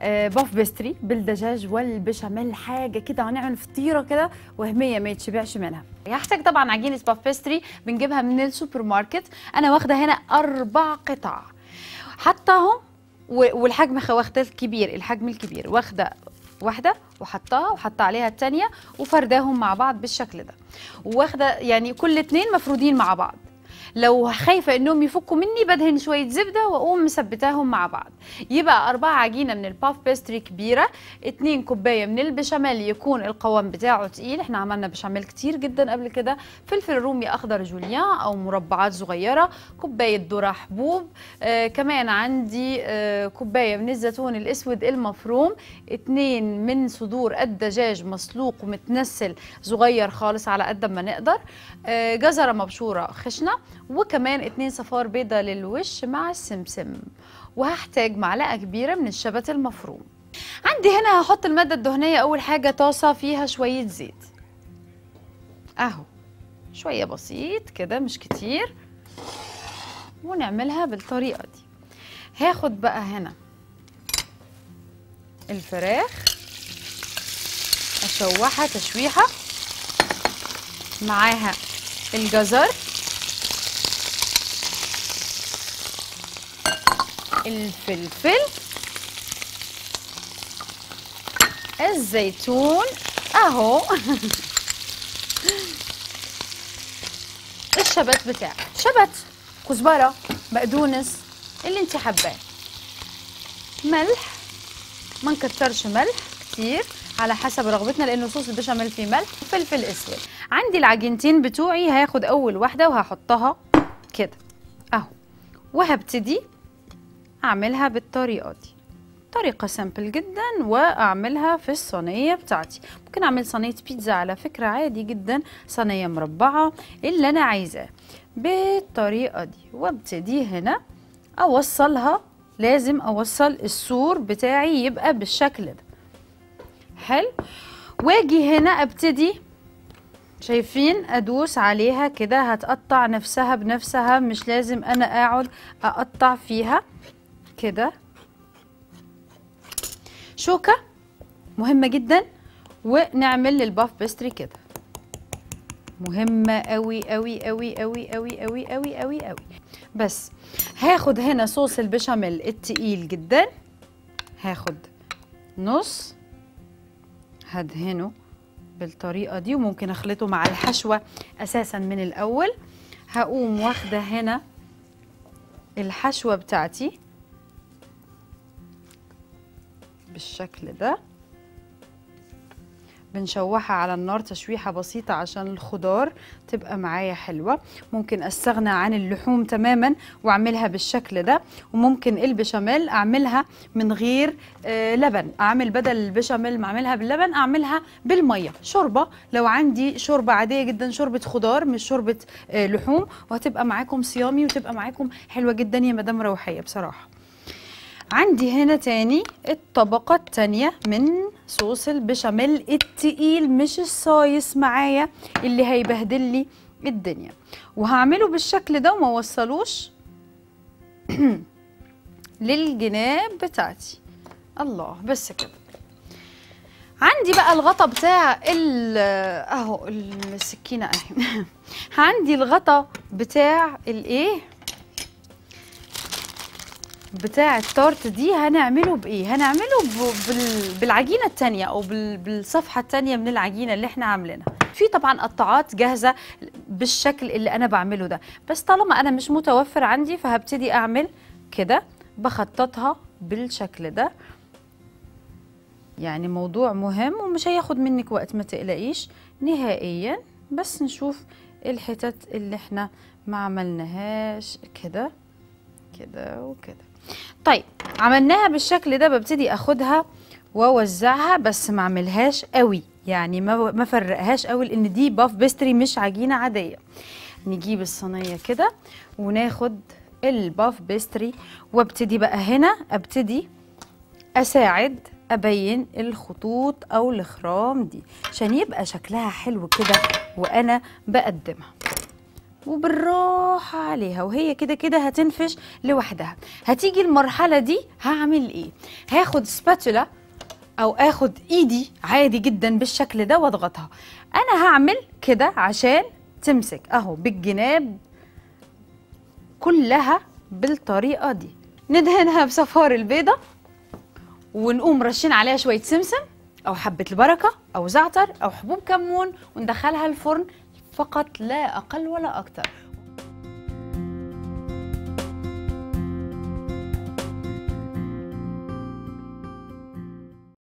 آه، باف بيستري بالدجاج والبشاميل حاجه كده هنعمل فطيره كده وهميه ما يتشبعش منها هحتاج طبعا عجينه باف بيستري بنجيبها من السوبر ماركت انا واخده هنا اربع قطع حطاهم و- والحجم خ- واخده الكبير الحجم الكبير واخده واحده وحطها وحط عليها التانية وفرداهم مع بعض بالشكل ده واخده يعني كل اتنين مفرودين مع بعض لو خايفة انهم يفكوا مني بدهن شوية زبدة واقوم مثبتاهم مع بعض يبقى أربعة عجينة من الباف بيستري كبيرة اتنين كوباية من البشاميل يكون القوام بتاعه تقيل احنا عملنا بشاميل كتير جدا قبل كده فلفل رومي أخضر جوليان أو مربعات صغيرة كوباية ذرة حبوب آه كمان عندي آه كوباية من الزيتون الأسود المفروم اتنين من صدور الدجاج مسلوق ومتنسل صغير خالص على قد ما نقدر آه جزرة مبشورة خشنة وكمان اتنين صفار بيضة للوش مع السمسم وهحتاج معلقة كبيرة من الشبت المفروم عندي هنا هحط المادة الدهنية أول حاجة طاسة فيها شوية زيت أهو شوية بسيط كده مش كتير ونعملها بالطريقة دي هاخد بقى هنا الفراخ أشوحها تشويحة معاها الجزر الفلفل الزيتون اهو الشبت بتاعك شبت كزبره بقدونس اللي انت حباه ملح ما نكترش ملح كتير على حسب رغبتنا لانه صوص البشاميل فيه ملح وفلفل اسود عندي العجينتين بتوعي هاخد اول واحده وهحطها كده اهو وهبتدي اعملها بالطريقه دي طريقة سامبل جدا واعملها في الصينية بتاعتي ممكن اعمل صينية بيتزا على فكرة عادي جدا صينية مربعة اللي انا عايزاه بالطريقة دي وابتدي هنا اوصلها لازم اوصل السور بتاعي يبقى بالشكل ده حلو واجي هنا ابتدي شايفين ادوس عليها كده هتقطع نفسها بنفسها مش لازم انا اقعد اقطع فيها كده شوكة مهمة جدا ونعمل للباف بيستري كده مهمة قوي قوي قوي قوي قوي قوي قوي قوي قوي بس هاخد هنا صوص البشاميل التقيل جدا هاخد نص هدهنه بالطريقة دي وممكن اخلطه مع الحشوة اساسا من الاول هقوم واخدة هنا الحشوة بتاعتي بالشكل ده بنشوحها على النار تشويحة بسيطة عشان الخضار تبقى معايا حلوة ممكن استغنى عن اللحوم تماما واعملها بالشكل ده وممكن البشاميل اعملها من غير آه لبن اعمل بدل البشاميل ما اعملها باللبن اعملها بالمية شوربة لو عندي شوربة عادية جدا شوربة خضار مش شوربة آه لحوم وهتبقى معاكم صيامي وتبقى معاكم حلوة جدا يا مدام روحية بصراحة عندي هنا تاني الطبقة التانية من صوص البشاميل التقيل مش الصايص معايا اللي هيبهدل لي الدنيا وهعمله بالشكل ده وما وصلوش للجناب بتاعتي الله بس كده عندي بقى الغطا بتاع ال اهو السكينه اهي عندي الغطا بتاع الايه بتاع التارت دي هنعمله بايه هنعمله ب- بال- بالعجينه التانية او بال- بالصفحه التانية من العجينه اللي احنا عاملينها في طبعا قطاعات جاهزه بالشكل اللي انا بعمله ده بس طالما انا مش متوفر عندي فهبتدي اعمل كده بخططها بالشكل ده يعني موضوع مهم ومش هياخد منك وقت ما تقلقيش نهائيا بس نشوف الحتت اللي احنا ما عملناهاش كده كده وكده طيب عملناها بالشكل ده ببتدي اخدها واوزعها بس ما اعملهاش قوي يعني ما ما فرقهاش قوي لان دي باف بيستري مش عجينه عاديه نجيب الصينيه كده وناخد الباف بيستري وابتدي بقى هنا ابتدي اساعد ابين الخطوط او الخرام دي عشان يبقى شكلها حلو كده وانا بقدمها وبالراحة عليها وهي كده كده هتنفش لوحدها هتيجي المرحلة دي هعمل ايه هاخد سباتولا او اخد ايدي عادي جدا بالشكل ده واضغطها انا هعمل كده عشان تمسك اهو بالجناب كلها بالطريقة دي ندهنها بصفار البيضة ونقوم رشين عليها شوية سمسم أو حبة البركة أو زعتر أو حبوب كمون وندخلها الفرن فقط لا أقل ولا أكتر